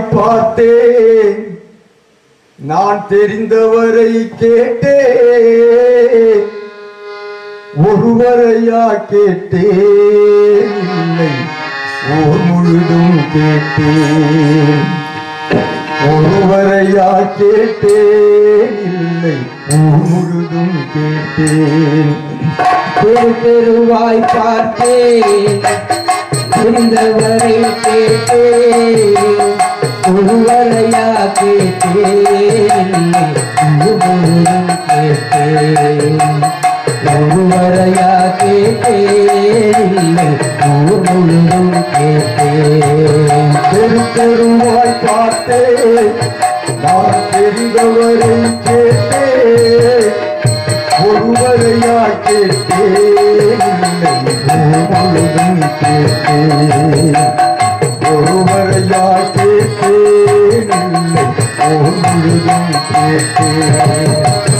பார்த்தேன் நான் தெரிந்தவரை கேட்டேன் ஒருவரையா கேட்டேன் இல்லை ஓர் முழுதும் கேட்டேன் ஒருவரையா கேட்டேன் இல்லை ஊர் முழுதும் கேட்டேன் தெரு தெருவாய் பார்த்தேன் தெரிந்தவரை கேட்டேன் ஒருவரையா கேட்டேன் முழுவதும் கேட்டேன் ஒருவரையா கேட்டேன் ஊர் முழுதும் கேட்டேன் தெரு தெருவாய் பார்த்தேன் நான் தெரிந்தவரை கேட்டேன் ஒருவரையா கேட்டேன் இல்லை ஊர் முழுதும் கேட்டேன் ஒருவரையா கேட்டேன் இல்லை ஊர் முழுதும் கேட்டேன்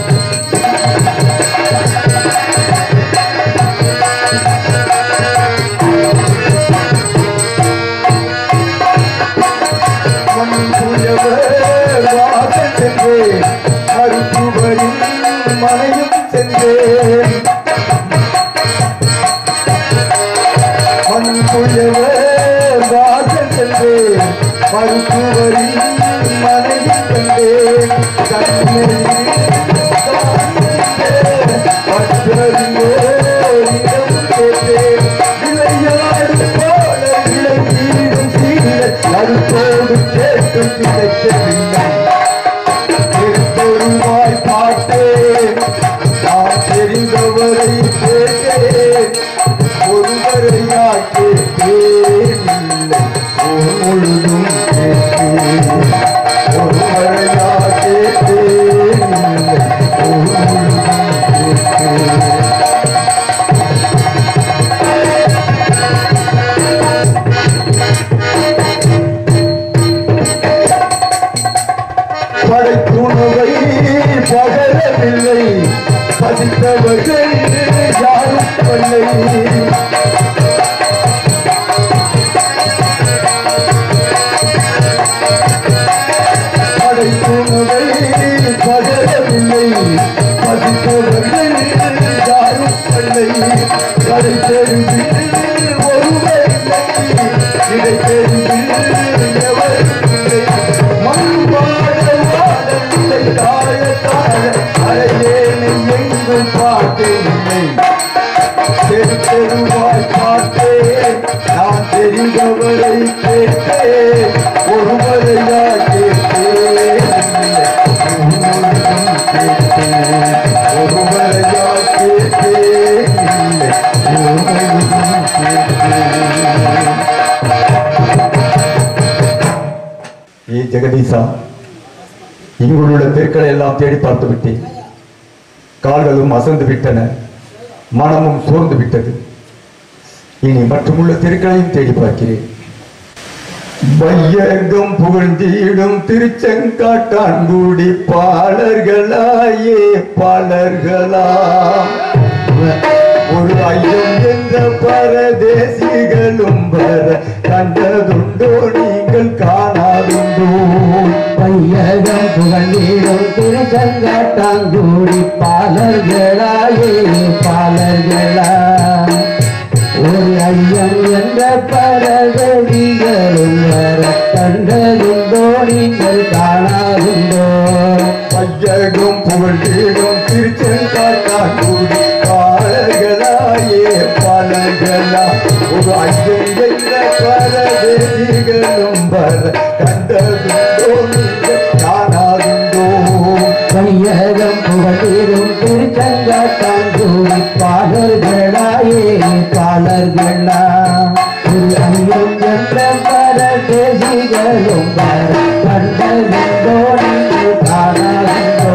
மண்புயவர் வாசல் சென்றேன் மருத்துவரின் மனையும் சென்றேன் மண்புயவர் வாசல் சென்றேன் மருத்துவரின் மனையும் சென்றேன் கண்ணையில் மற்றறிந்தே இடம் கேட்டேன் விளையாடும் போல இளைஞரும் சீலர் கருத்தோடு கேட்டும் கிடைக்கவில்லை திருப்பொருவாய் பார்த்தேன் நான் தெரிந்தவரை கேட்டேன் ஒருவரையா கேட்டேன் இல்லை ஒரு முழுதும் கேட்டேன் ஒருவரையா கேட்டேன் இல்லை ஒரு முழுதும் கேட்டேன் படைத்துணவை பகரவில்லை பதித்தவர்கள் யாரும் இல்லை படைத்துணவை பகரவில்லை பதித்தவர்கள் யாரும் இல்லை கடை தெரிந்து ஒருவர் இல்லை இடை தெரிந்து எவர் இல்லை மண்பாட வாழவில்லை தாழ தாழ அறையேனை எங்கும் பார்த்தேனில்லை தெரு தெருவாய் பார்த்தேன் நான் தெரிந்தவரை கேட்டேன் ஒருவரையா கேட்டேன் இல்லை, ஒருவரையும் கேட்டேன் ஒருவரையா கேட்டேன் இல்லை ஒருவரையும் கேட்டேன் ஏ ஜெகதீசா இங்குள்ள தெருக்களை எல்லாம் தேடி பார்த்து விட்டேன் கால்களும் அசந்து விட்டன மனமும் சோர்ந்து விட்டது இனி மற்றுமுள்ள தெருக்களையும் தேடி பார்க்கிறேன் வையகம் புகழ்ந்திடும் திருச்செங்காட்டான்குடி பாலர்களாயே பாலர்களா ஒரு ஐயம் என்ற பரதேசிகளும் வர கண்டதுண்டோ நீங்கள் காணாதுண்டோ பையகம் புகழ்ந்தீடும் திருச்சங்காட்டாங்கூடி பாலர்களாயே பாலர்களா ஒரு ஐயம் என்ற பரதவிகளும் வர கண்டதுண்டோ நீங்கள் காணாதுண்டோ பையகம் புகழ்ந்திடும் திருச்செங்காட்டான்குடி பாலர்களாயே பாலர்களா ஒரு ஐயம் என்ற பரதேசிகளும் வர கண்டதுண்டோ நீங்கள் காணாதுண்டோ பையகம் புகழ்ந்தீடும் திருச்சங்காட்டாங்கூடி பாலர்களாயே பாலர்களா ஒரு ஐயம் என்ற பரதேசிகளும் வர கண்டதுண்டோ நீங்கள் காணாதுண்டோ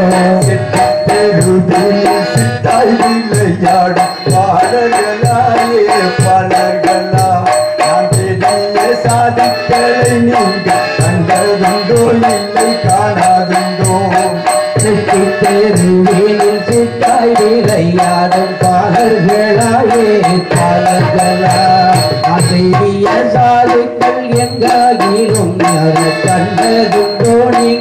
தெருவில் சித்தாய் விளையாடும் பாடல்களாயே பாடல்களா நான் பெரிய சாதிக்களை நீங்கள் கண்டதுண்டோ இல்லை காணாதுண்டோ செட்டி தெருவில் சித்தாய் விளையாடும் பாலர்களாயே பாலர்களா அசைவிய சாதுக்கள் எங்காகிலும்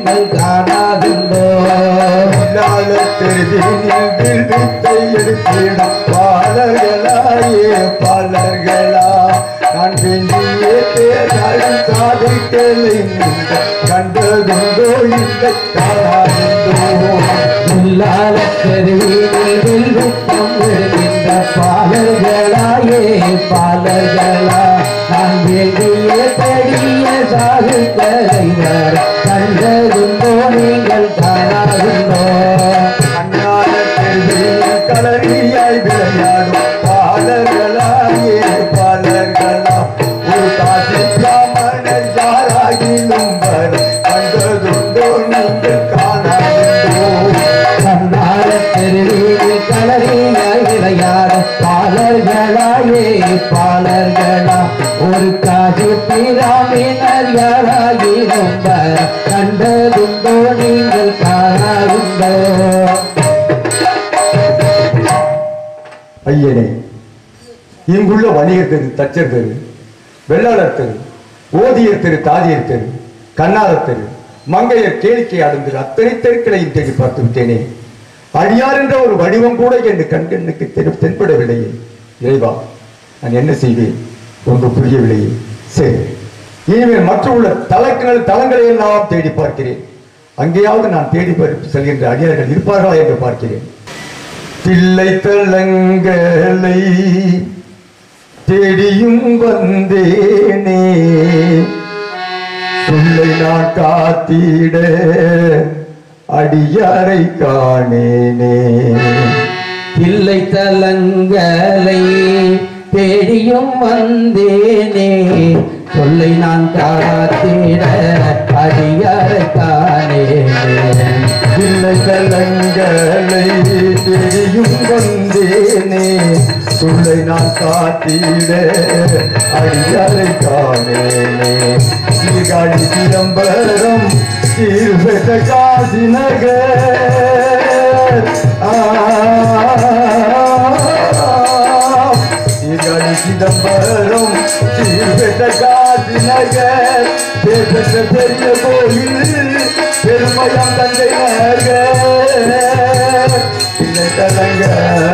நீங்கள் காணாதுண்டோ இல்லாத தெருவினில் வில்வித்தை எடுத்திடும் பாலர்களாயே பாலர்களா நான் வேண்டிய தேர்தல் சாதிக்கலை கண்டதுண்டோ இல்லை காணாதுண்டோ இல்லாத தெருவீனில் வில்வித்தம் விடுகின்ற பாலர்களாயே பாலர்களா நான் வேண்டிய பெரிய சாகு தலைவர் கண்டதுண்டோ நீங்கள் காணாதுண்டோ அண்ணாத தெருவில் களரியாய் விளையாடும் பாலர்களாயே பாலர்களா ஒரு காசி பிராமணர் யாராகிலும் வர கண்டதுண்டோ நீங்கள் காணாதுண்டோ கண்ணார தெருவீனில் கலரியாய் விளையாட பாலர்களாயே பாலர்களா ஒரு காசு பிராமினர் யாராகிலும் வர கண்டதுண்டோ நீங்கள் காணாதுண்டோ ஐயனே இங்குள்ள வணிகர் தெரு தச்சர் தெரு வெள்ளாளர் தெரு ஓதியர் தெரு தாதியர் தெரு கண்ணாளர் தெரு மங்கையர் கேளிக்கை ஆடும் தெரு அத்தனை தெருக்களையும் தேடி பார்த்து விட்டேனே அடியார் என்ற ஒரு வடிவம் கூட என் கண்கண்ணுக்கு தெரு தென்படவில்லையே இறைவா நான் என்ன செய்வேன் ஒன்று புரியவில்லையே சரி இனிமேல் மற்ற உள்ள தலங்கள் தலங்களை எல்லாம் தேடி பார்க்கிறேன் அங்கேயாவது நான் தேடி பா- செல்கின்ற அடியார்கள் இருப்பார்களா என்று பார்க்கிறேன் பிள்ளை தளங்களை தேடியும் வந்தேனே சொல்லை நான் காத்திட அடியாரை காணேனே இல்லை தலங்களை தேடியும் வந்தேனே சொல்லை நான் காத்திட அடியாரை காணேனே பிள்ளை தளங்களை தேடியும் வந்தேனே சொல்லை நான் காத்திட அடியாரை காணேனே சீர்காழி சிதம்பரம் சீர்பெற்ற காசி நகர் ஆ சீர்காழி சிதம்பரம் சீர்பெற்ற காசி நகர் பேர்பெற்ற பெரிய கோயில் பெருமையாம் தந்தை நகர் இல்லை தலங்க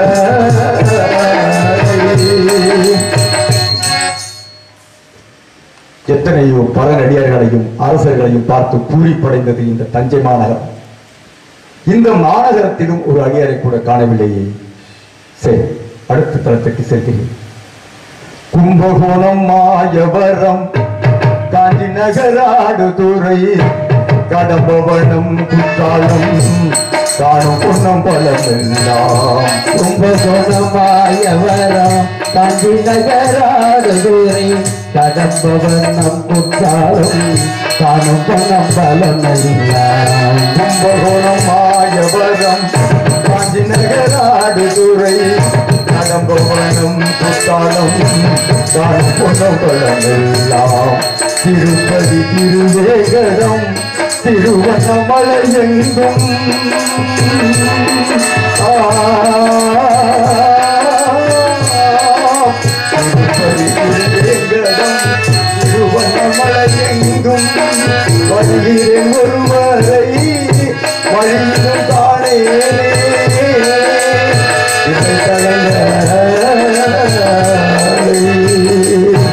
எத்தனையோ பல நடிகர்களையும் அரசர்களையும் பார்த்து பூரிப்படைந்தது இந்த தஞ்சை மாநகரம் இந்த மாநகரத்திலும் ஒரு அடியாரை கூட காணவில்லையே சரி அடுத்த தளத்துக்கு செல்கிறேன் கும்பகோணம் மாயவரம் காஞ்சி நகராடுதுறை கடம்பவனம் குற்றாலம் காணும் பொன்னம் பலமெல்லாம் கும்பகோணமாயவரம் காஞ்சி நகராடுதுறை கடம்பவனம் குற்றாலம் காணும் பணம் பலமெல்லாம் கும்பகோணம் மாயவரம் காஞ்சி நகராடுதுறை கடம்பவனம் குற்றாலம் காணும் பொன்னம் பலமெல்லாம் திருப்பதி திருவேகரம் திருவண்ணமலை எங்கும் ஆ திருப்பதி திருவேங்கடம் திருவண்ணமலை எங்கும் வருகிறேன் ஒருவரை வழியிலும் காணேனே இதை தலங்களே.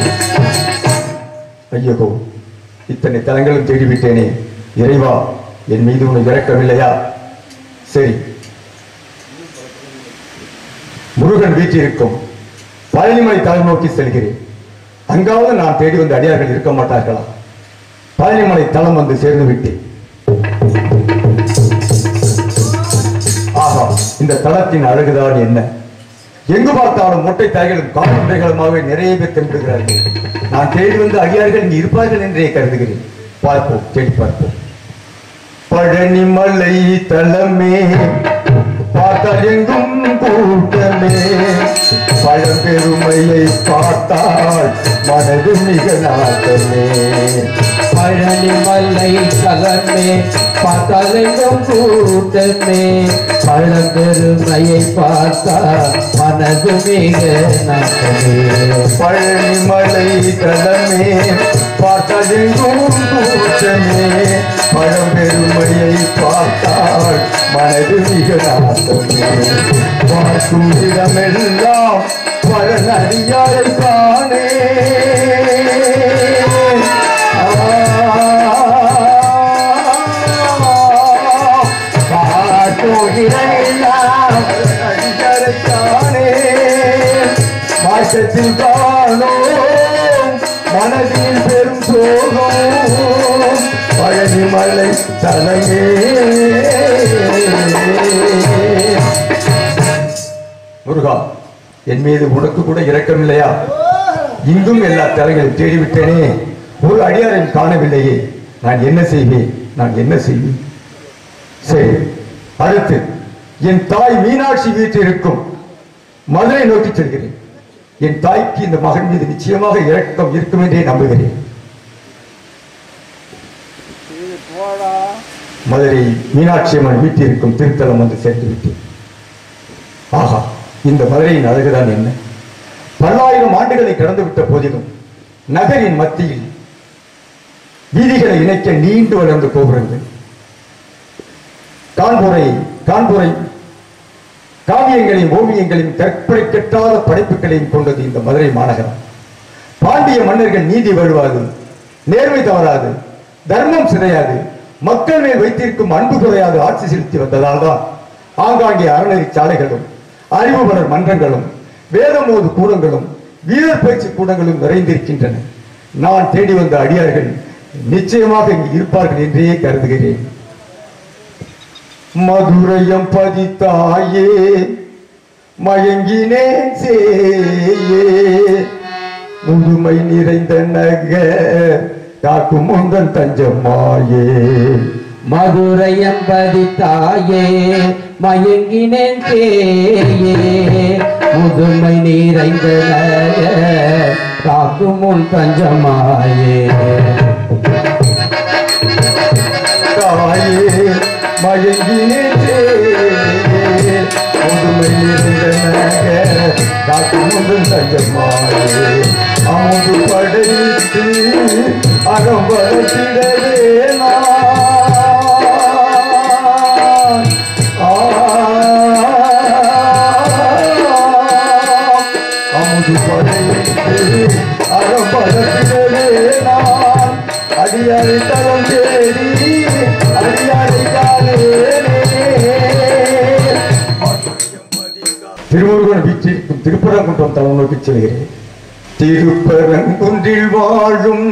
ஐயோ இத்தனை தலங்களும் தேடிவிட்டேனே இறைவா என் மீது உனக்கு இறக்கவில்லையா சரி முருகன் வீற்றிருக்கும் பழனிமலை தலை நோக்கி செல்கிறேன் அங்காவது நான் தேடி வந்த அடியார்கள் இருக்க மாட்டார்களா பழனிமலை தலம் வந்து சேர்ந்து விட்டேன் ஆஹா இந்த தலத்தின் அழகுதான் என்ன எங்கு பார்த்தாலும் மொட்டை தாய்களும் கால்நடைகளுமாகவே நிறைய பேர் தென்படுகிறார்கள் நான் தேடி வந்த அடியார்கள் இங்கு இருப்பார்கள் என்றே கருதுகிறேன் பார்ப்போம் தேடி பார்ப்போம் பழனிமலை தலமே பார்த்தால் எங்கும் கூட்டமே பழம்பெருமையை பார்த்தால் மனது மிக நாட்டமே பழனி மலை கலமே பார்த்தாலும் கூட்டமே பழம்பெருமையை பார்த்தா மனது மிக நாட்டமே பழனி மலை தலமே பார்த்தால் எங்கும் கூட்டமே பழம்பெருமையை பார்த்தால் மனது மிக நாட்டமே பார்க்கும் இடமெல்லாம் பழநடியாரை காணே மாற்றத்தில் காணோம் மனதில் பெரும் சோகம் பழனி மலை தலமே முருகா என் மீது உனக்கு கூட இரக்கம் இல்லையா இங்கும் எல்லா தலங்களையும் தேடிவிட்டேனே ஒரு அடியாரையும் காணவில்லையே நான் என்ன செய்வேன் நான் என்ன செய்வேன் சரி அடுத்து என் தாய் மீனாட்சி வீட்டில் இருக்கும் மதுரை நோக்கி செல்கிறேன் என் தாய்க்கு இந்த மகன் மீது நிச்சயமாக இரக்கம் இருக்கும் என்றே நம்புகிறேன் மதுரை மீனாட்சி அம்மன் வீட்டில் இருக்கும் திருத்தலம் வந்து சேர்ந்து விட்டேன் ஆஹா இந்த மதுரையின் அழகுதான் என்ன பல்லாயிரம் ஆண்டுகளை கடந்துவிட்ட போதிலும் நகரின் மத்தியில் வீதிகளை இணைக்க நீண்டு வளர்ந்த கோபுரங்கள் கான்பூரை கான்பூரை காவியங்களையும் ஓவியங்களையும் கற்பனை கெட்டாத படைப்புகளையும் கொண்டது இந்த மதுரை மாநகரம் பாண்டிய மன்னர்கள் நீதி வழுவாது நேர்மை தவறாது தர்மம் சிதையாது மக்கள் மேல் வைத்திருக்கும் அன்பு குறையாது ஆட்சி செலுத்தி வந்ததால் தான் ஆங்காங்கே அறநெறி சாலைகளும் அறிவுபலர் மன்றங்களும் வேதமோது கூடங்களும் வீரர் பயிற்சி கூடங்களும் நிறைந்திருக்கின்றன நான் தேடி வந்த அடியார்கள் நிச்சயமாக இங்கு இருப்பார்கள் என்றே கருதுகிறேன் மதுரையம் பதித்தாயே மயங்கினேன் சேயே முதுமை நிறைந்த நகர் காக்கும் முந்தன் தஞ்சம்மாயே மதுரை எம்பதி தாயே மயங்கினேன் தேயே முதுமை நிறைந்த நகர் காக்கும் முன் தஞ்சமாயே தாயே மயங்கினேன் சேயே முதுமை நிறைந்த நகர் காக்கும் முந்தன் தஞ்சம்மாயே அமுது படைத்து அறம் வளர்த்திடவே நான் அமுது படைத்து அறம் வளர்த்திடவே நான் அடியாரை தளம் தேடி அடியாரை திருமுருகன் வீட்டிற்கும் திருப்பரங்குன்றம் தலம் நோக்கி செல்கிறேன் திருப்பரங்குன்றில் வாழும்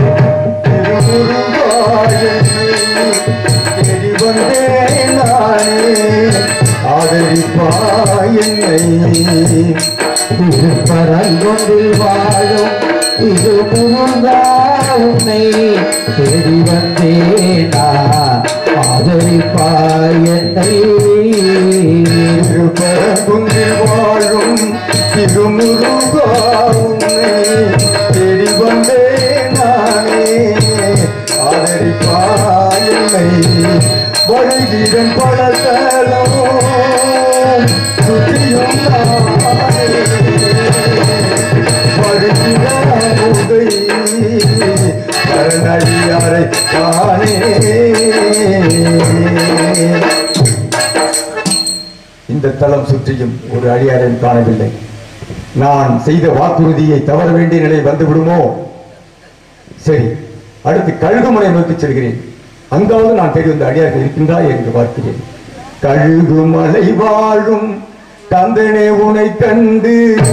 தேடி வந்தேன் நானே ஆதரிப்பாய் என்னை திருப்பரங்கொன்றில் வாழும் இது முருகா உன்னை தேடி வந்தேனா ஆதரிப்பாய் என்னை திருப்பரங்குன்றில் வாழும் திருமுருகா உன்னை தேடி வந்தேன் நானே ஆதரிப்பாய் என்னை வருகிறன் பழத்தலம் சுற்றியும் நானே படுகிறாரை கருணடியாரை காணே இந்த தலம் சுற்றியும் ஒரு அடியாரையும் காணவில்லை நான் செய்த வாக்குறுதியை தவற வேண்டிய நிலை வந்து விடுமோ சரி அடுத்து கழுகுமலை நோக்கி செல்கிறேன் அங்காவது நான் தேடி வந்த அடியார்கள் இருக்கின்றாய் என்று பார்க்கிறேன் கழுகுமலை வாழும் கந்தனே உனை கண்டு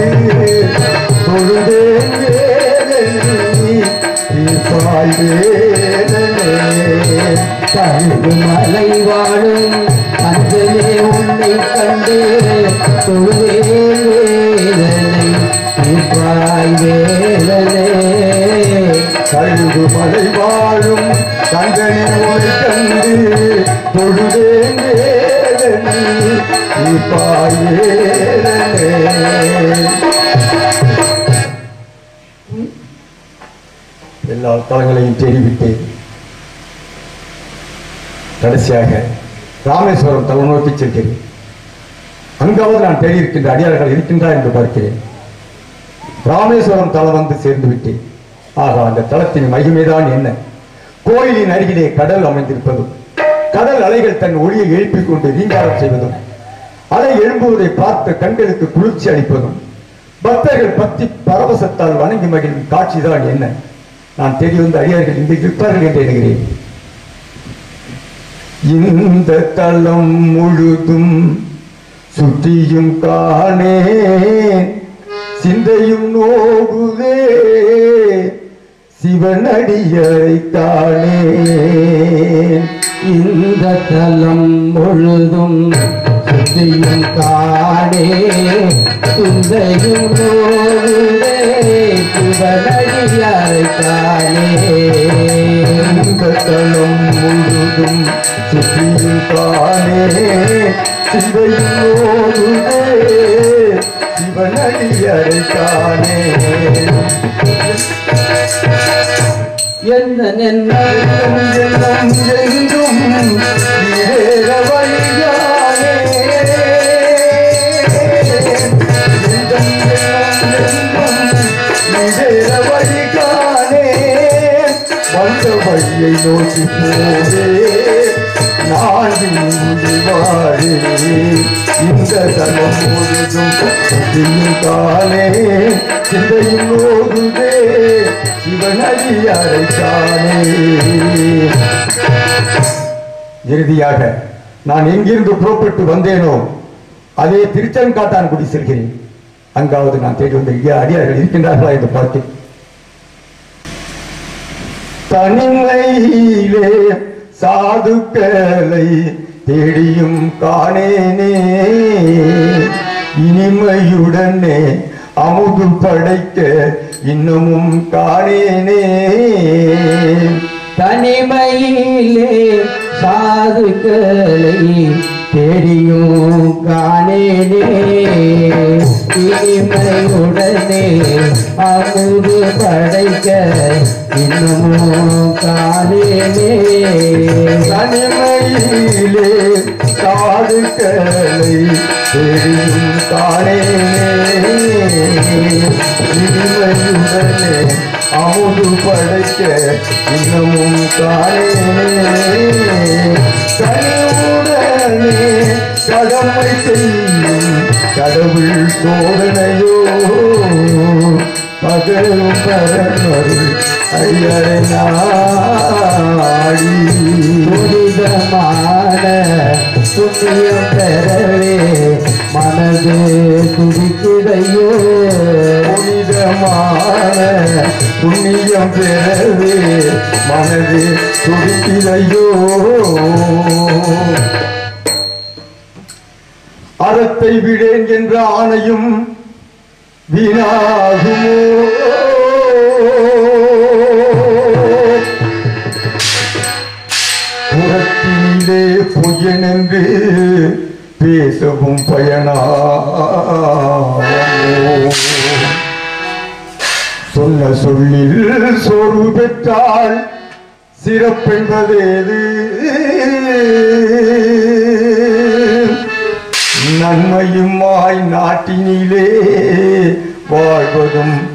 தொழுதேன் வேதனை, தீர்ப்பாய் வேதனை. கழுகு மலை வாழும் அஞ்சலே உன்னை கண்டு தொழுவே வேதனை தீர்ப்பாய் வேதனை கழுகு மலை வாழும் கந்தனை உனை கண்டு தொழுதேன் வேதனை தீர்ப்பாயே எல்லா தலங்களையும் தேடிவிட்டேன் கடைசியாக ராமேஸ்வரம் தலம் நோக்கி செல்கிறேன் அங்காவது நான் தேடியிருக்கின்ற அடியார்கள் இருக்கின்றா என்று பார்க்கிறேன் ராமேஸ்வரம் தலம் வந்து சேர்ந்து விட்டேன் ஆக அந்த தலத்தின் மகிமைதான் என்ன கோயிலின் அருகிலே கடல் அமைந்திருப்பதும் கடல் அலைகள் தன் ஒளியை எழுப்பிக் கொண்டு ரீங்காரம் செய்வதும் அலை எழும்புவதை பார்த்த கண்களுக்கு குளிர்ச்சி அளிப்பதும் பக்தர்கள் பக்தி பரவசத்தால் வணங்கி மகிழும் காட்சிதான் என்ன நான் தேடி வந்த அடியார்கள் இங்கு இருப்பார்கள் என்று எண்ணுகிறேன் இந்த தலம் முழுதும் சுற்றியும் காணேன் சிந்தையும் நோகுதே சிவனடியரை காணேன் இந்த தலம் முழுதும் சுத்தியும் காடே சுந்தையும் நோடுதே சிவனடியாரை காணே இந்த தலம் முழுதும் சுற்றியும் காணேன் சிந்தையும் நோகுதே சிவனடியரை காணேன் எந்த நென்னும் எண்ணம் எங்கும் ஈரேற வழியானே. எண்ணம் எங்கும் ஈரேற வழிகாணே. வந்த வழியை நோக்கி போவே நான் முடிவாழே இந்த தலம் முழுதும் சுற்றியும் காணே சிந்தையும் நோகுதே சிவனடியாரை காணே இறுதியாக நான் எங்கிருந்து புறப்பட்டு வந்தேனோ அதே திருச்செங்காட்டான்குடி செல்கிறேன் அங்காவது நான் தேடி வந்த இங்கே அடியார்கள் இருக்கின்றார்களா என்று பார்க்கிறேன் தனிமையிலே சாதுக்களை தேடியும் காணேனே இனிமையுடனே அமுது படைக்க இன்னமும் காணேனே தனிமையிலே சாதுக்களை தெரியும் காணேனே இனிமையுடனே அமுது படைக்க இன்னமும் காணேனே தனிமையிலே சாதுக்களை தெரியும் காணேனே இனிமையுடனே அமுது படைக்க இன்னமும் காணேனே கனிவுடனே கடமை செய்யும் கடவுள் சோதனையோ பகலும் பரமருள் ஐயரை நாடி புனிதமான புண்ணியம் பெறவே மனது துடிக்கிறையோ புனிதமான புண்ணியம் பெறவே மனது துடிக்கிறையோ அறத்தை விடேன் என்ற ஆணையும் வீணாகுமோ புறத்திலே பொய்யனென்று பேசவும் பயனாமோ சொன்ன சொல்லில் சோர்வு பெற்றால் சிறப்பென்பதேது நன்மையுமாய் நாட்டினிலே வாழ்வதும்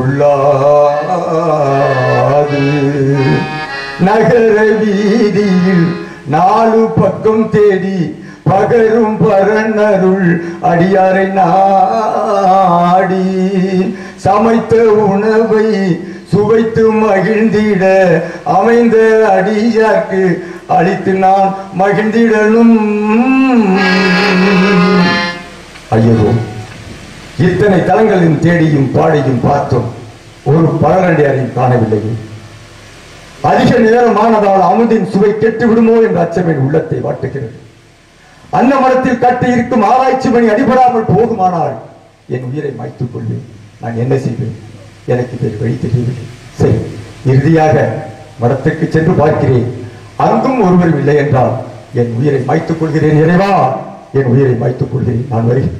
பொல்லாது நகர வீதியில் நாலு பக்கம் தேடி பகரும் பரநருள் அடியாரை நாடி சமைத்த உணவை சுவைத்து மகிழ்ந்திட அமைந்த அடியார்க்கு அளித்து நான் மகிழ்ந்திடணும் ஐயோ இத்தனை தலங்களின் தேடியும் பாடியும் பார்த்தோம் ஒரு பலரடியாரையும் காணவில்லையே அதிக நேரமானதால் அமுதின் சுவை கெட்டு விடுமோ என்ற அச்சம் என் உள்ளத்தை வாட்டுகிறது அன்ன மரத்தில் கட்டி இருக்கும் ஆராய்ச்சி மணி அடிபடாமல் போகுமானால் என் உயிரை மாய்த்துக் கொள்வேன் நான் என்ன செய்வேன் எனக்கு வேறு வழி தெரியவில்லை சரி இறுதியாக மரத்திற்கு சென்று பார்க்கிறேன் அங்கும் ஒருவரும் இல்லை என்றால் என் உயிரை மாய்த்துக் கொள்கிறேன் இறைவா என் உயிரை மாய்த்துக் கொள்கிறேன் நான் வருகிறேன்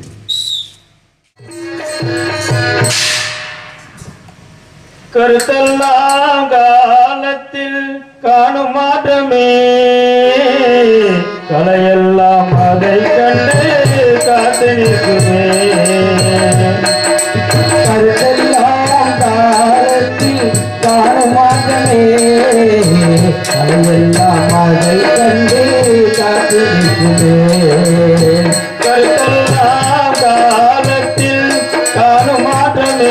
கருத்தெல்லாம் காலத்தில் காணும் மாற்றமே கலையெல்லாம் அதை கண்டு காத்து நிற்குமே கருத்தெல்லாம் காலத்தில் காணும் மாற்றமே அதையெல்லாம் அதை கண்டு காத்து நிற்குமே கருத்தெல்லாம் காலத்தில் காணும் மாற்றமே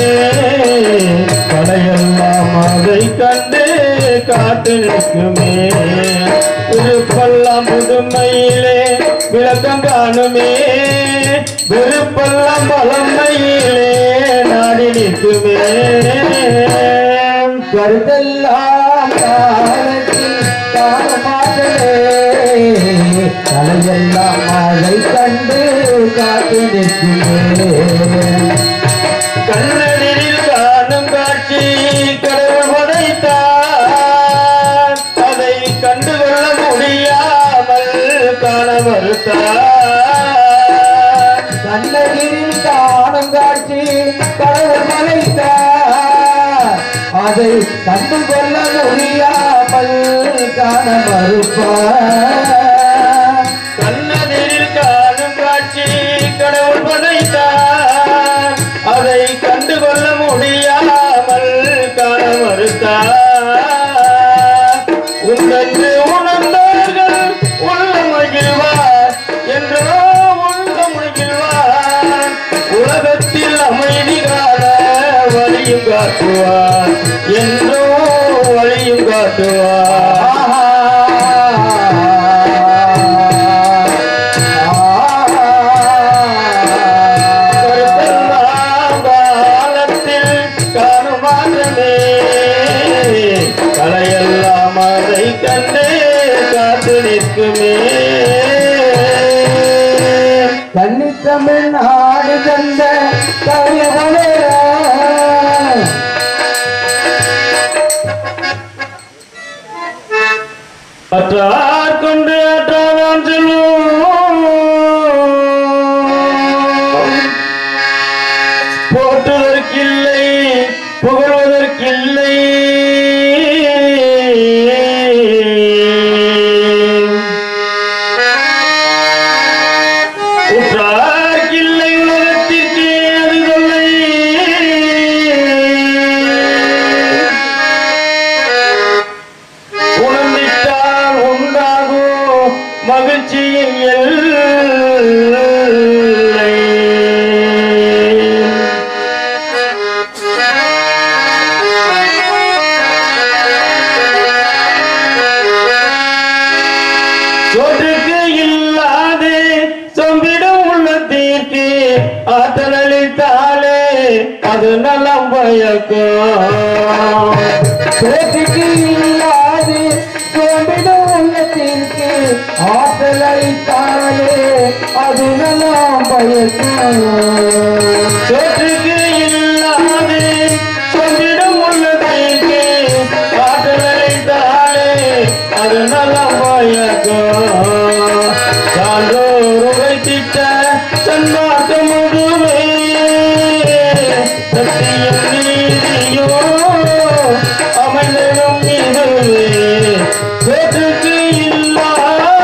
கலையெல்லாம் அதை கண்டு காத்து நிற்குமே திருப்பல்லாம் புதுமையிலே விளக்கம் காணுமே வெறுப்பெல்லாம் பழமையிலே நாடி நிற்குமே கருத்தெல்லாம் காலத்தில் காணமாகவே கலையெல்லாம் அதை கண்டு காத்து நிற்குமே கண்ணனில் காணும் காட்சி கடவுள் படைத்தார் அதை கண்டுகொள்ள முடியாமல் காண மறுத்தார் கண்ணகிரில் காணும் காட்சி கடவுள் மலைத்தார் அதை கண்டு கொள்ள முடியாமல் காண மறுப்பார் கண்ணனில் காணும் காட்சி கடவுள் படைத்தார் அதை கண்டுகொள்ள முடியாமல் காண மறுத்தார் உண்டென்று உணர்ந்தவர்கள் உள்ள மகிழ்வார் என்றோ உள்ள மகிழ்வார் உலகத்தில் அமைதி காண வழியும் காட்டுவார் என்றோ வழியும் காட்டுவார் கருத்தெல்லாம் காலத்தில் காணும் மாற்றமே கலையெல்லாம் அதை கண்டே காத்து நிற்குமே கன்னி தமிழ் நாடு தந்த கவியவளே அற்றார் கொண்டு அற்றாதான் செல்வோம் போற்றுவதற்கில்லை புகழ்வதற்கில்லை உற்றார்க்கில்லை உலகத்திற்கே அது தொல்லை உணர்ந்திட்டால் உண்டாகும் மகிழ்ச்சியின் எல்லை சோற்றுக்கு இல்லாது சொம்பிடும் உள்ளத்திற்கு ஆற்றலித்தாலே அது நலம் பயக்கும் பேச்சுக்கு இல்லாது சோம்பிடும் உள்ளத்திற்கு ஆற்றல் அளித்தாலே அது நலம் பயக்கும் சோற்றுக்கு இல்லாது சொல்லிடம் உள்ளதைக்கு காதலைத்தாலே அது நலம் பயக்கும் சான்றோர் உரைத்திட்ட சன்மார்க்க முழுமே சத்தியம் நீதியோ அமைந்ததும் இதுவே சோற்றுக்கு இல்லாது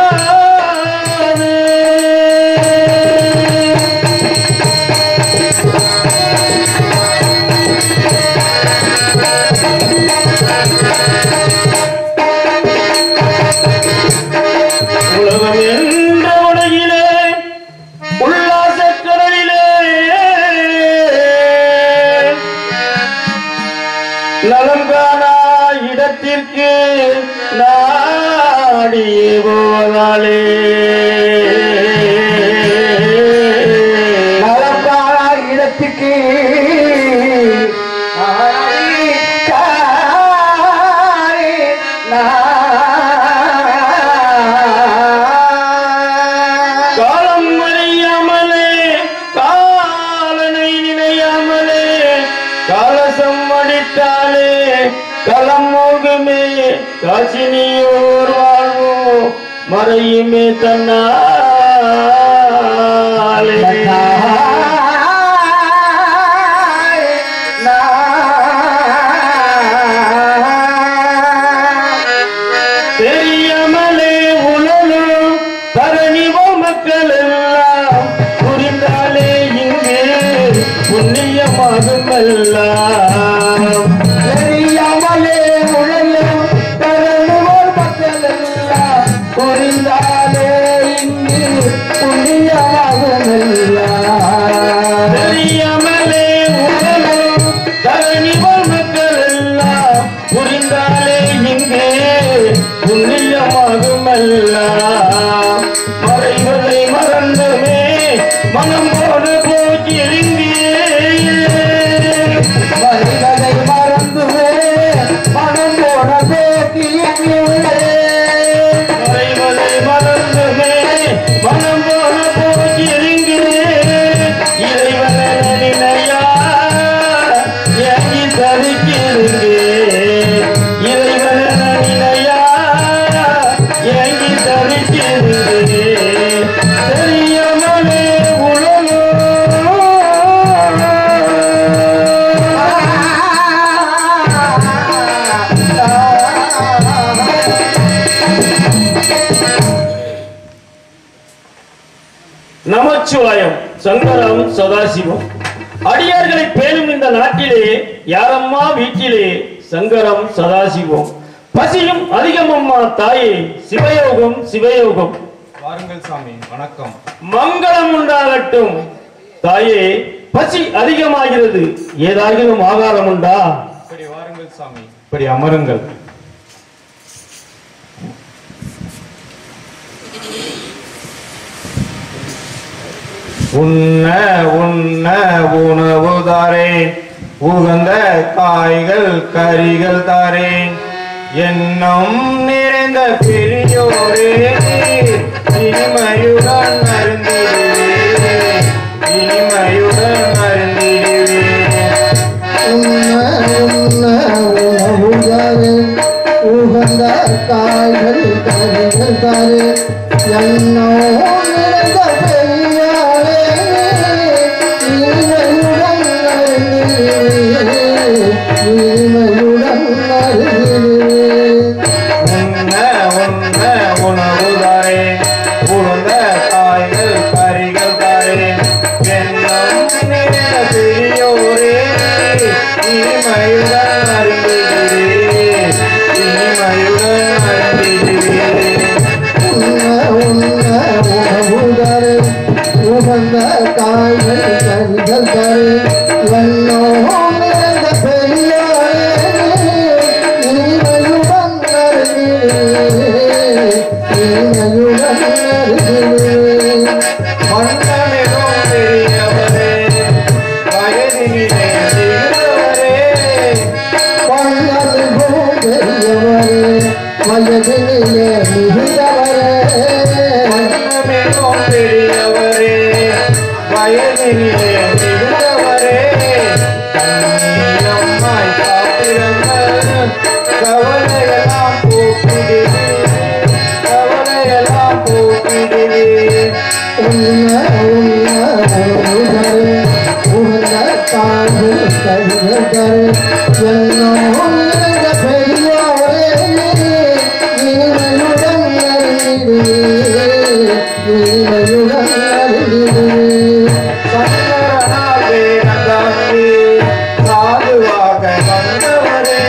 உலகம் என்ற உலகிலே உல்லாச கடலிலே நலம் காணா இடத்திற்கு நாடியே போனாலே நலம்காண இடத்துக்கு நாடி சாரி நான். காலம் அறியாமலே காலனை நினையாமலே கலசம் அடித்தாலே களம் மோகுமே காசினியோர் வாழ்வோ மறையுமே தன்னா போவதாலே தெரியாமலே உணரும் தரணிவோ மக்கள் எல்லாம் புரிந்தாலே இங்கே புண்ணியமாகும் எல்லாம் தெரியாமலே உழலும் தரணுவோர் மக்கள் எல்லாம் புரிந்தாலே இங்கு புண்ணியமாகும் எல்லாம் தெரியாமலே உணரும் தரணிவோ மக்கள் எல்லாம் புரிந்தாலே இங்கே புண்ணியமாகும் எல்லாம் மறைவதை மறந்துமே மனம் போன போக்கிருங்கே வருவதை மறந்துவே மனம் போன பேட்டியுள்ளே மறைவதை மறந்துமே மனம் போன போக்கிருங்கே இறைவன நினையா ஏங்கி தவிக்கிறீங்க இறைவன நினையா ஏங்கி தவிக்கிறீங்க தெரியாமலே நமச்சிவாயம் சங்கரம் சதாசிவம் அடியார்களை பேணும் இந்த நாட்டிலே யாரம்மா வீட்டிலே சங்கரம் சதாசிவம் பசியும் அதிகமம்மா தாயே சிவயோகம் சிவயோகம் வாருங்கள் சாமி வணக்கம் மங்களம் உண்டாகட்டும் தாயே பசி அதிகமாகிறது ஏதாகிலும் ஆகாரம் உண்டா இப்படி வாருங்கள் சாமி இப்படி அமருங்கள் உண்ண உண்ண உணவு தாரேன் உகந்த காய்கள் கறிகள் தாரேன் எண்ணம் நிறைந்த பெரியோரே இனிமையுடன் அருந்திடுவே இனிமையுடன் அருந்திடுவே உகந்த காய்கள் கறிகள் தரு என்னோ நிறைந்த பெரியாரே இனிமையுடன் அருந்திடுவே இனிமையுடன் அருந்திடுவே உண்ண உண்ண உணவுதாரே உளுந்த காய்கள் கறிகள் தாரே எண்ணம் நிறைந்த பெரியோரே இனிமையுடன் அறிந்திடுவே இனிமையுடன் அறிந்திடுவே உணவுதரு உகந்த காய்கள் கறிகள் தரு என்னோ நிறைந்த பெரியாரே இனிமையுடன் அருகிலே இனிமையுடன் அருகிலே மன்னமிடும் பெரியவரே வயதினிலே சிறுவரே பன்னமிகும் பெரியவரே வயதினிலே மிகுந்தவரே மன்னமிடும் பெரியவரே வயதினிலே மிகுந்தவரே கண்ணீரம்மாய் காத்திருங்கள் கவலையெல்லாம் போக்கிடுவே கவலையெல்லாம் போக்கிடுவே உன்ன உன்ன உணவுதரு உகந்த காய்கள் கறிகள் தரு என்னோ நிறைந்த பெரியாரே இனிமையுடன் அருகிலே இனிமையுடன் அருகிலே சங்கரனால் வேணந்தாங்கி சாதுவாக வந்தவரே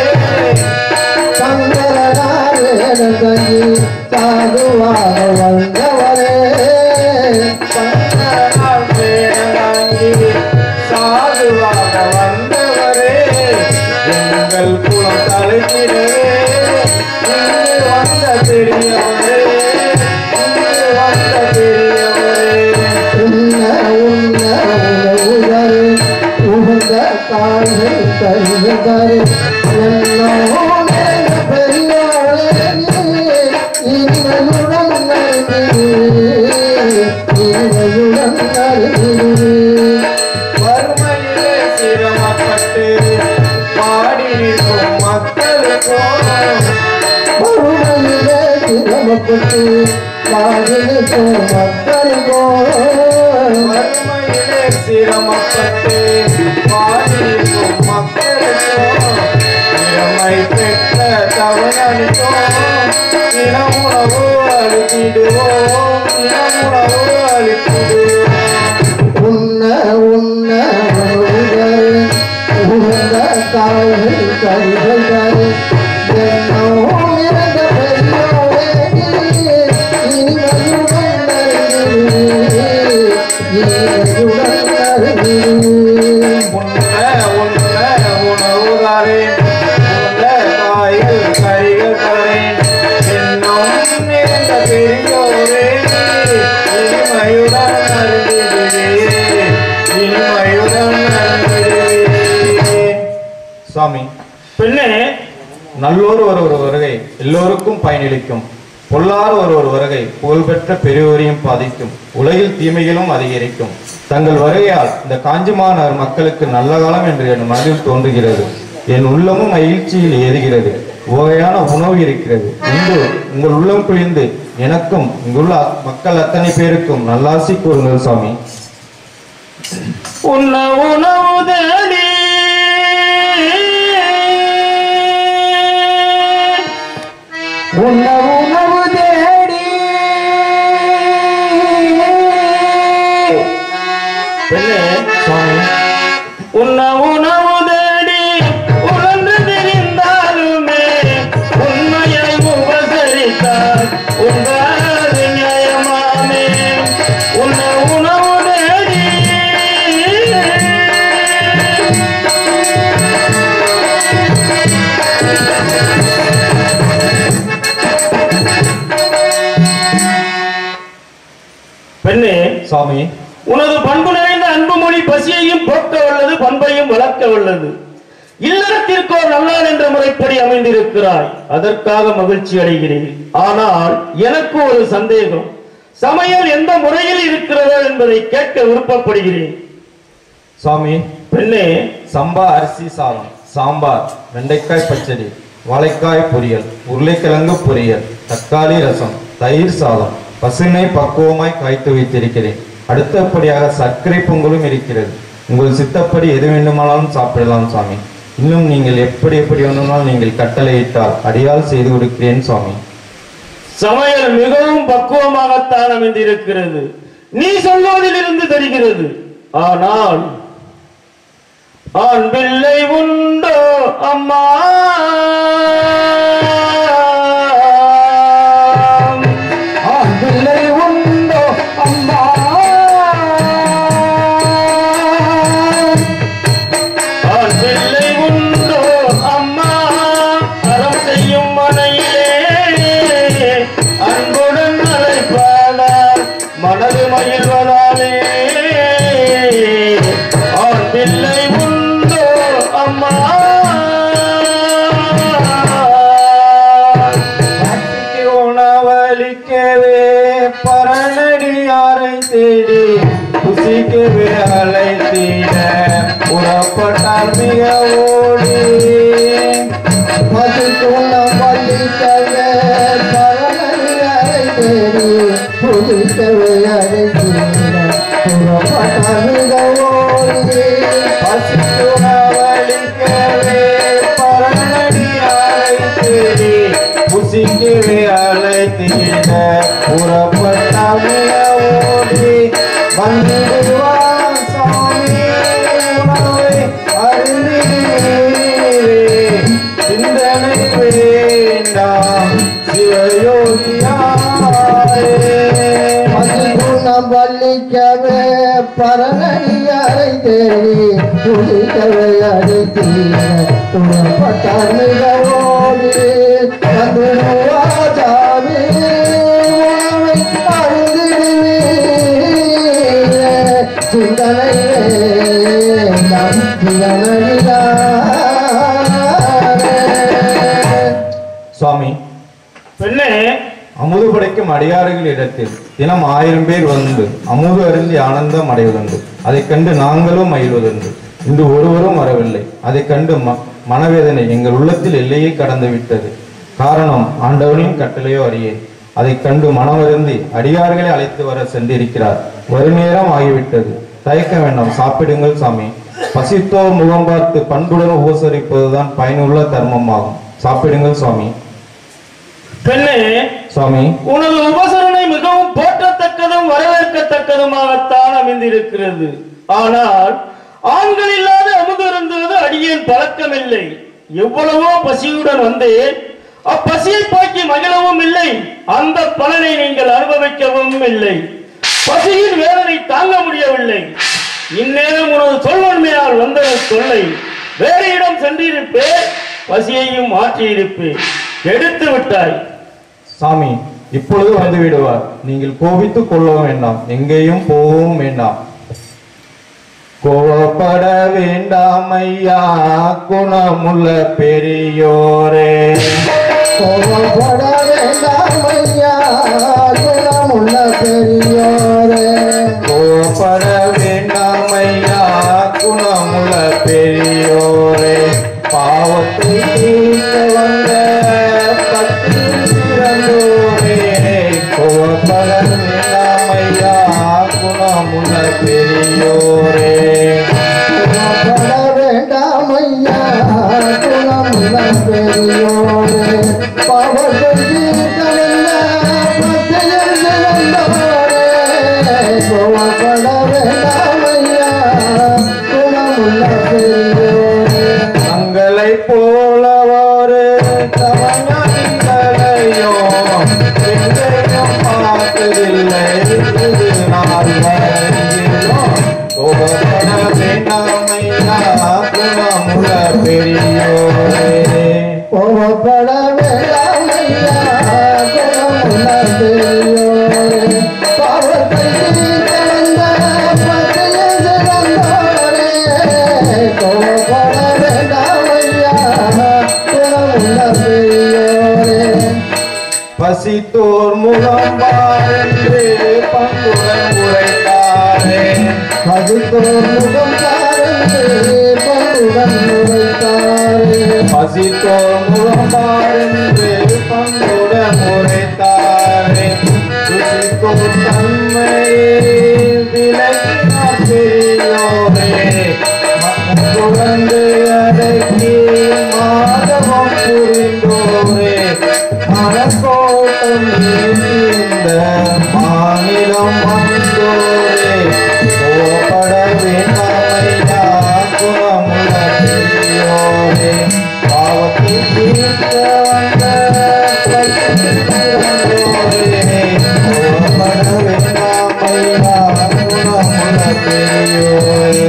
சங்கரனாரேடங்கி சாதுவாக வந்தவரே சங்கரனால் வேணந்தாங்கி சாதுவாக வந்தவரே எங்கள் குலம் தலைக்கிறவே இங்கு வந்த பெரியவரே இங்கு வந்த பெரியவரே உன்ன உன்ன உணவுதரு உகந்த காய்கள் கறிகள் என்னோ நிறைந்த பெரியாரே இனிமையுடன் அருகிலே இனிமையுடன் அருகிலே வறுமையிலே சிரமப்பட்டு பாடி நிற்கும் மக்களுக்கும் மறுமையிலே சிரமப்பட்டு பட்டு வாழ்விக்கும் மக்களுக்கும் வறுமையிலே சிரமப்பட்டு பாடியிருக்கும் மக்களுக்கும் திறமை பெற்ற தவறனுக்கும் தினமுணவு அளித்திடுவோம் தினமுணவு அளித்திடுவோம் உண்ண உண்ண உணவுகள் உகந்த தாய்கள் கருதல்கள் என்னோ நிறைந்த பெரியோரே இனிமையுடன் நல்கிடுவே இனிமையுடன் நல்கிடுவே உண்ண உண்ண உணவுதாரேன் உண்ண காய்கள் கறிகள் தரேன் இன்னும் நிறைந்த பெரியோரே இனிமையுடன் அருந்திடுவே இனிமையுடன் அருந்திடுவே சாமி பெண்ணே நல்லோர் ஒரு ஒரு வருகை எல்லோருக்கும் பயனளிக்கும் பொல்லார் ஒரு ஒரு வருகை புகழ்பெற்ற பெரியோரையும் பாதிக்கும் உலகில் தீமைகளும் அதிகரிக்கும் தங்கள் வருகையால் இந்த காஞ்சிமாநகர் மக்களுக்கு நல்ல காலம் என்று என் மனதில் தோன்றுகிறது என் உள்ளமும் மகிழ்ச்சியில் ஏறுகிறது வகையான உணவு இருக்கிறது இன்று உங்கள் உள்ளம் குளிர்ந்து எனக்கும் இங்குள்ள மக்கள் அத்தனை பேருக்கும் நல்லாசி கூறுங்கள் சாமி உண்ண உணவு தேடி உண்ண உணவு தேடி பெண்ணே சாமி உண்ண உணவு தேடி உழன்று தெரிந்தாலுமே உண்மையை உபசரித்தால் உங்காது நியாயமாமே உண்ண உணவு தேடி பெண்ணே சாமி உனது பண்பு நிறைந்த அன்பு மொழி பசியையும் போக்க வல்லது பண்பையும் வளர்க்க வல்லது இல்லறத்திற்கு ஒரு நல்லாள் என்ற முறைப்படி அமைந்திருக்கிறாய் அதற்காக மகிழ்ச்சி அடைகிறேன் ஆனால் எனக்கு ஒரு சந்தேகம் சமையல் எந்த முறையில் இருக்கிறதோ என்பதை கேட்க விருப்பப்படுகிறேன் சாமி பெண்ணே சம்பா அரிசி சாதம் சாம்பார் வெண்டைக்காய் பச்சடி வாழைக்காய் பொரியல் உருளைக்கிழங்கு பொரியல் தக்காளி ரசம் தயிர் சாதம் பசுனை பக்குவமாய் காய்த்து வைத்திருக்கிறேன் அடுத்தபடியாக சர்க்கரை பொங்கலும் இருக்கிறது உங்கள் சித்தப்படி எது வேண்டுமானாலும் சாப்பிடலாம் சாமி இன்னும் நீங்கள் எப்படி எப்படி வேண்டுமானாலும் நீங்கள் கட்டளையிட்டால் அடியால் செய்து கொடுக்கிறேன் சுவாமி சமையல் மிகவும் பக்குவமாகத்தான் அமைந்திருக்கிறது நீ சொல்வதிலிருந்து தெரிகிறது ஆனால் ஆண் பிள்ளை உண்டோ அம்மா ஆண் பிள்ளை உண்டோ அம்மா ஆண் பிள்ளை உண்டோ அம்மா அறம் செய்யும் மனையிலே அன்புடன் அழைப்பாட மனது மகிழ்வதாலே ஆண் பிள்ளை உண்டோ அம்மா பசிக்கு உணவளிக்கவே பரணடியாரை தேடி புசிக்கவே அழைத்திட புறப்பட்டார் மிக ஓடி மதுக்குள்ள பள்ளிக்கவே பரமணியரை தேடி புதுக்கவே அழைத்தீர புறப்பட்டமிகவோடி பசிக்கு உணவளிக்கவே பரணடியாரை தேடி புசிக்கவே அழைத்திட புறப்பட்டார் மிக ஓடி வந்திடுவார் சாமி உணவை அருந்திடுவீரே சிந்தனை வேண்டாம் சிவயோகியாரே மதுக்குணம் பள்ளிக்கவே பரமணியரை தேடி புதுக்கவே அழைத்தீர புறப்பட்டார் மிகவோடி மதுராஜாவே உணவை அருந்திடுவீரே சிந்தனை வேண்டாம் சிவனடியாரே. சுவாமி பெண்ணே அமுது படைக்கும் அடியார்கள் இடத்தில் தினம் ஆயிரம் பேர் வந்து அமுது அருந்தி ஆனந்தம் அடைவதுண்டு அதைக் கண்டு நாங்களும் மகிழ்வதுண்டு இன்று ஒருவரும் வரவில்லை அதைக் கண்டு ம மனவேதனை எங்கள் உள்ளத்தில் எல்லையை கடந்து விட்டது காரணம் ஆண்டவனின் கட்டளையோ அறியேன் அதைக் கண்டு மனமருந்தி அடியார்களை அழைத்து வர சென்றிருக்கிறார் வருநேரம் ஆகிவிட்டது தயக்க வேண்டாம் சாப்பிடுங்கள் சாமி பசித்தோர் முகம் பார்த்து பண்புடன் உபசரிப்பதுதான் பயனுள்ள தர்மமாகும் சாப்பிடுங்கள் சுவாமி பெண்ணே சுவாமி உனது உபசரணை மிகவும் போற்றத்தக்கதும் வரவேற்கத்தக்கதுமாகத்தான் அமைந்திருக்கிறது ஆனால் ஆண்கள் இல்லாத அமுது இருந்தது அடியேன் பழக்கமில்லை எவ்வளவோ பசியுடன் வந்தேன் அப்பசியை போக்கி மகிழவும் இல்லை அந்த பலனை நீங்கள் அனுபவிக்கவும் இல்லை பசியின் வேதனை தாங்க முடியவில்லை இந்நேரம் உனது சொல்வன்மையால் வந்தது தொல்லை வேறு இடம் சென்றிருப்பேன் பசியையும் மாற்றியிருப்பேன் எடுத்து விட்டாய் சாமி இப்பொழுது வந்து விடுவார் நீங்கள் கோபித்துக் கொள்ளவும் வேண்டாம் எங்கேயும் போகவும் வேண்டாம் கோபப்பட வேண்டாம் ஐயா குணமுள்ள பெரியோரே கோபப்பட வேண்டாம் ஐயா குணமுள்ள பெரியோரே கோபப்பட வேண்டாம் ஐயா குணமுள்ள பெரியோரே பாவத்தை தீர்க்க வந்த பக்தி சிறந்தோரே கோபப்பட வேண்டாம் ஐயா குணமுள்ள பெரியோரே கோபப்பட வேண்டாம் ஐயா குணமுள்ள பெரியோரே பாவத்தை தீர்க்கவல்ல பக்தியில் சிறந்தோரே கோபப்பட வேண்டாம் ஐயா குணமுள்ள பெரியோரே தங்களை போல ஒரு தவணையோ எங்கேயும் பார்த்ததில்லை இது நாள் வரையிலும் கோபப்பட வேண்டாமையா குணமுள்ள பெரியோரே கோபப்பட வேண்டாம் ஐயா குணமுள்ள பெரியோரே பாவத்தை தீர்க்க வந்த பக்தியில் சிறந்தோரே கோபப்பட வேண்டாம் ஐயா குணமுள்ள பெரியோரே பசித்தோர் முகம் பாரென்று பங்குடன் உரைத்தாரே மதுத்தோர் முகம் பாருங்கள் பங்குடன் உரைத்தாரே பசித்தோர் முகம் பாரென்று பங்குடன் உரைத்தாரே சுசித்தோர் தன்மை விலகினார் பெரியோரே குழந்தை அடக்கி மாதவம் புரிந்தோரே மனக்கோட்டம் இந்த மாநிலம் வந்தோரே கோபப்பட வேண்டாமையா குணமுள்ள பெரியோரே பாவத்தை தீர்க்க வந்த பக்தியோரே கோபப்பட வேண்டாமையா குணமுள்ள பெரியோரே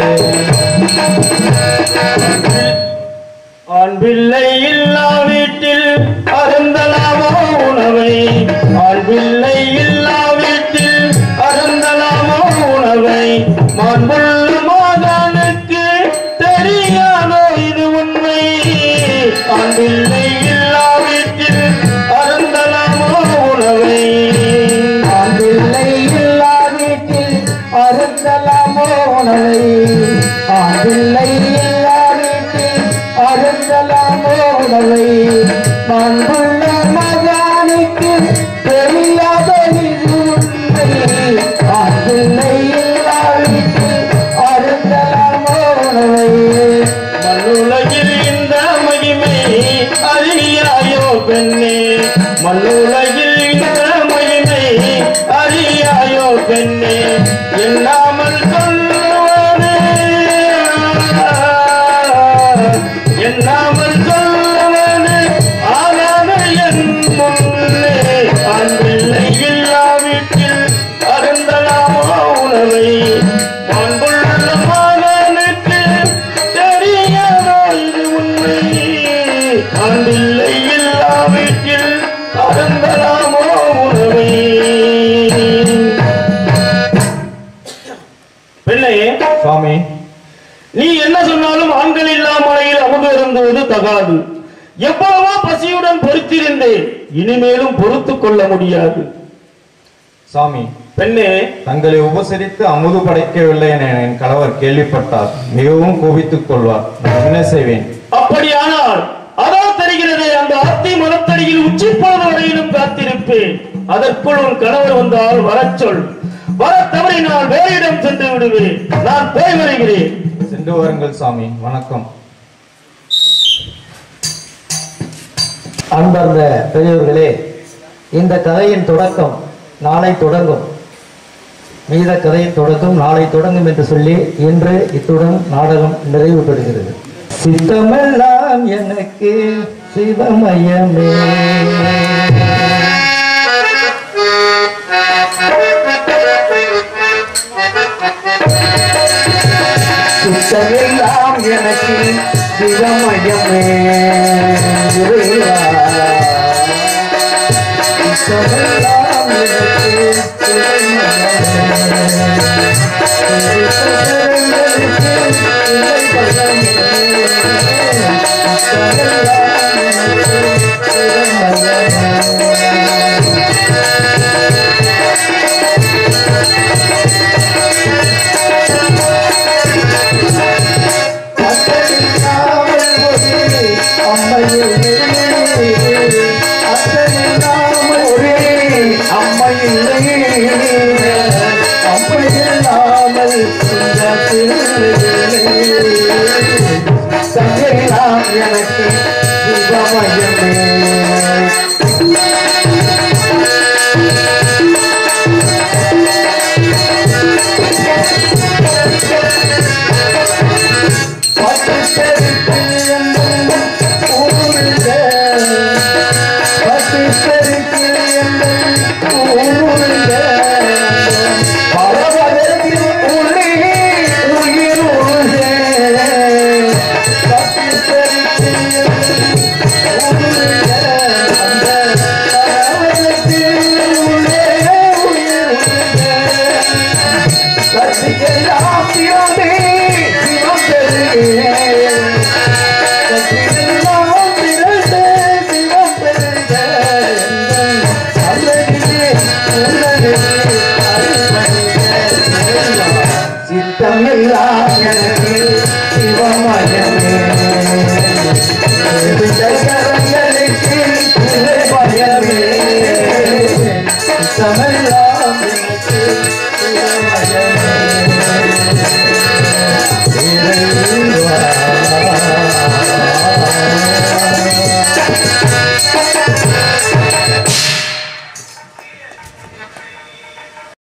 ஆண் பிள்ளை இல்லா வீட்டில் அருந்தலாமோ உணவை ஆண் பிள்ளை இல்லா வீட்டில் அருந்தலாமோ உணவை மாண்புள்ள மாதானுக்கு தெரியாதோ இது உண்மை ஆண் பிள்ளை இல்லா வீட்டில் அருந்தலாமோ உணவை ஆண்டில்லை இல்லா வீட்டில் அருந்தலாமோ உணவை ஆண்டில்லை இல்லா வீட்டில் அருந்தலாமோ உணவை மாண்புள்ள மகானுக்கு தெரியாத இது உண்மை ஆண்டில்லை இல்லா வீட்டில் அருந்தலாமோ உணவை மண்ணுலகில் இந்த மகிமை அறியாயோ பெண்ணே மண்ணுலகில் இந்த மகிமை அறியாயோ பெண்ணே எண்ணாமல் சொல்லுவானே எண்ணாமல் சொல்லுவானே ஆனான என் முன்னே அன்பில்லை இல்லா வீட்டில் அருந்தலாமோ உணவை அன்புள்ள மகனுக்கு தெரியாதோ இது உண்மை அன்பில்லை இல்லா வீட்டில் அருந்தலாமோ உணவை பெண்ணே சுவாமி நீ என்ன சொன்னாலும் ஆண்கள் இல்லா மலையில் அமுது இருந்துவது தகாது எவ்வளவோ பசியுடன் பொறுத்திருந்தேன் இனிமேலும் பொறுத்து கொள்ள முடியாது சாமி பெண்ணே தங்களை உபசரித்து அமுது படைக்கவில்லை என என் கணவர் கேள்விப்பட்டார் மிகவும் கோபித்துக் கொள்வார் நான் என்ன செய்வேன் அப்படியானால் அதோ தெரிகிறது அந்த அத்தி மரத்தடியில் உச்சி பொழுது வரையிலும் காத்திருப்பேன் அதற்குள் உன் கணவர் வந்தால் வரச் சொல் வர தவறினால் வேறிடம் சென்று விடுவேன் நான் போய் வருகிறேன் சென்று வாருங்கள் சாமி வணக்கம் அன்பர்ந்த பெரியவர்களே இந்த கதையின் தொடக்கம் நாளை தொடங்கும் மீத கதையின் தொடக்கம் நாளை தொடங்கும் என்று சொல்லி இன்று இத்துடன் நாடகம் நிறைவு பெறுகிறது சித்தமெல்லாம் எனக்கு சிவமயமே சித்தமெல்லாம் எனக்கு சிவமயமே இறைவா. சித்தமெல்லாம் எனக்கு சிவமயமே. அம்மையில்லை